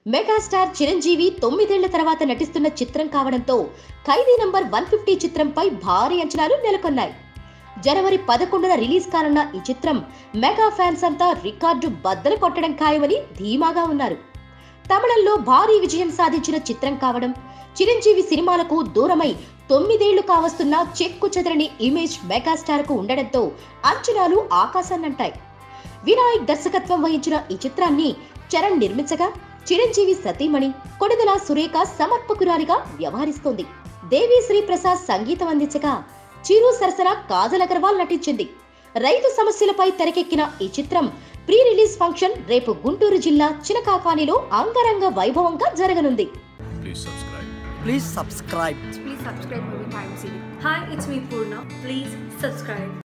Megastar Chiranjeevi తొమ్మిదేళ్ల తర్వాత నటిస్తున్న చిత్రం కావడంతో ఖైదీ నంబర్ వన్ ఫిఫ్టీ చిత్రంపై భారీ అంచనాలు నెలకొన్నాయి జనవరి పదకొండున రిలీజ్ కానున్న ఈ చిత్రం మెగా ఫ్యాన్స్ అంతా రికార్డు బద్దలు కొట్టడం ఖాయమని ధీమాగా ఉన్నారు తమిళంలో భారీ విజయం సాధించిన చిత్రం కావడం చిరంజీవి సినిమాలకు దూరమై తొమ్మిదేళ్లు కావస్తున్న చెక్కు చెదరని ఇమేజ్ మెగాస్టార్ కు ఉండడంతో అంచనాలు ఆకాశాన్నంటాయి వినాయక్ దర్శకత్వం వహించిన ఈ చిత్రాన్ని చరణ్ నిర్మించగా చిరంజీవి సతీమణి కొడుదల సురేఖ సమర్పకురాలిగా వ్యవహరిస్తోంది దేవి శ్రీ ప్రసాద్ సంగీతం అందించగా చిరు సరసన కాజల్ అగర్వాల్ నటించింది రైతు సమస్యలపై తెరకెక్కిన ఈ చిత్రం ప్రీ రిలీజ్ ఫంక్షన్ రేపు గుంటూరు జిల్లా చినకాకానిలో అంగరంగ వైభవంగా జరగనుంది Please subscribe. Please subscribe. Please subscribe Movie Time Series. Hi, it's me Purna. Please subscribe.